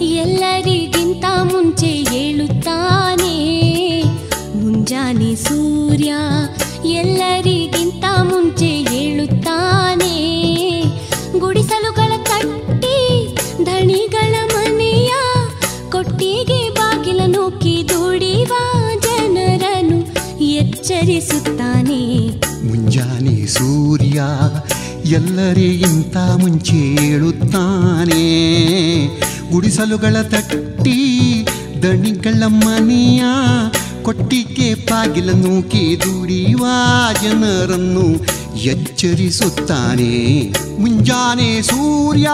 ಎಲ್ಲರಿಗಿಂತ ಮುಂಚೆ ಏಳುತ್ತಾನೆ ಮುಂಜಾನೆ ಸೂರ್ಯ ಎಲ್ಲರಿಗಿಂತ ಮುಂಚೆ ಏಳುತ್ತಾನೆ ಗುಡಿಸಲುಗಳ ತಟ್ಟಿ ಧಣಿಗಳ ಮನೆಯ ಕೊಟ್ಟಿಗೆ ಬಾಗಿಲ ನೂಕಿ ದುಡಿವ ಜನರನ್ನು ಎಚ್ಚರಿಸುತ್ತಾನೆ ಮುಂಜಾನೆ ಸೂರ್ಯ ಎಲ್ಲರಿಗಿಂತ ಮುಂಚೆ ಏಳುತ್ತಾನೆ ಗುಡಿಸಲುಗಳ ತಟ್ಟಿ ದಣಿಗಳ ಮನೆಯ ಕೊಟ್ಟಿಗೆ ಬಾಗಿಲ ನೂಕಿ ದುಡಿಯುವ ಜನರನ್ನು ಎಚ್ಚರಿಸುತ್ತಾನೆ ಮುಂಜಾನೆ ಸೂರ್ಯ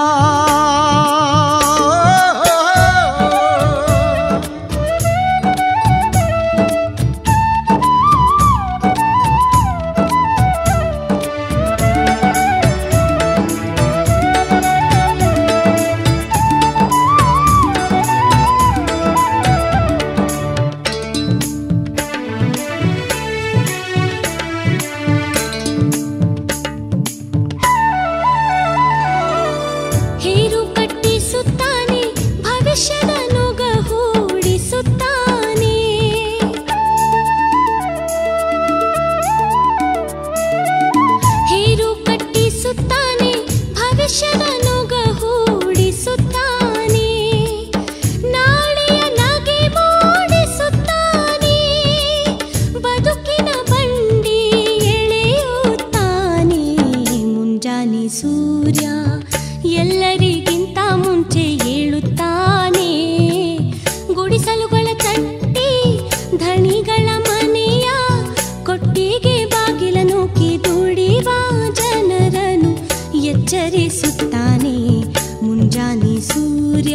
ಹೇರು ಕಟ್ಟಿಸುತ್ತಾನೆ ಭವಿಷ್ಯದ ನುಗ ಹೂಡಿಸುತ್ತಾನೆ ಹೇರು ಕಟ್ಟಿಸುತ್ತಾನೆ ಭವಿಷ್ಯದ ನುಗ ಹೂಡಿಸುತ್ತಾನೆ ನಾಳೆಯ ನಗೆ ಮೂಡಿಸುತ್ತಾನೆ ಬದುಕಿನ ಬಂಡಿ ಎಳೆಯುತ್ತಾನೆ ಮುಂಜಾನೆ ಸೂರ್ಯ ಎಲ್ಲರಿಗಿಂತ ಮುಂಚೆ ಏಳುತ್ತಾನೆ ಗುಡಿಸಲುಗಳ ತಟ್ಟಿ ಧಣಿಗಳ ಮನೆಯ ಕೊಟ್ಟಿಗೆ ಬಾಗಿಲ ನೂಕಿ ದುಡಿವ ಜನರನ್ನು ಎಚ್ಚರಿಸುತ್ತಾನೆ ಮುಂಜಾನೆ ಸೂರ್ಯ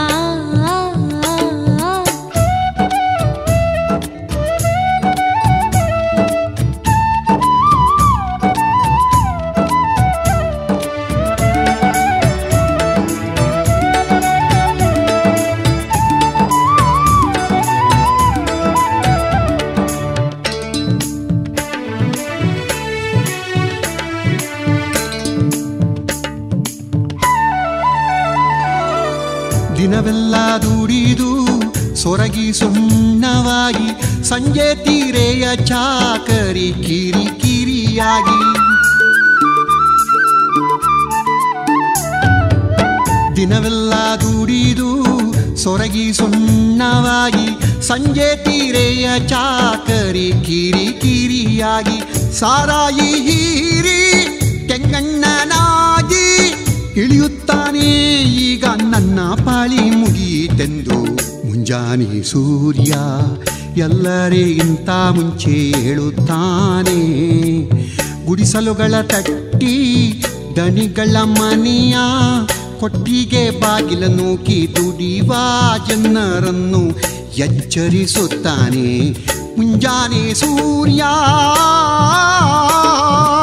ದಿನವೆಲ್ಲ ದುಡಿದು ಸೊರಗಿ ಸುಣ್ಣವಾಗಿ ಸಂಜೆ ತೀರೆಯ ಚಾಕರಿ ಕಿರಿ ಕಿರಿಯಾಗಿ ದಿನವೆಲ್ಲ ದುಡಿದು ಸೊರಗಿ ಸುಣ್ಣವಾಗಿ ಸಂಜೆ ತೀರೆಯ ಚಾಕರಿ ಕಿರಿ ಕಿರಿಯಾಗಿ ಸಾರಾಯಿ ಹೀರಿ ಕೆಂಗಣ್ಣನಾಗಿ ಇಳಿಯುತ್ತಾನೆ ಈಗ ನನ್ನ ಪಾಳಿ ಮುಗಿತೆಂದು ಮುಂಜಾನೆ ಸೂರ್ಯ ಎಲ್ಲರಿಗಿಂತ ಮುಂಚೆ ಹೇಳುತ್ತಾನೆ ಗುಡಿಸಲುಗಳ ತಟ್ಟಿ ದಣಿಗಳ ಮನೆಯ ಕೊಟ್ಟಿಗೆ ಬಾಗಿಲ ನೂಕಿ ದುಡಿವ ಜನರನ್ನು ಎಚ್ಚರಿಸುತ್ತಾನೆ ಮುಂಜಾನೆ ಸೂರ್ಯ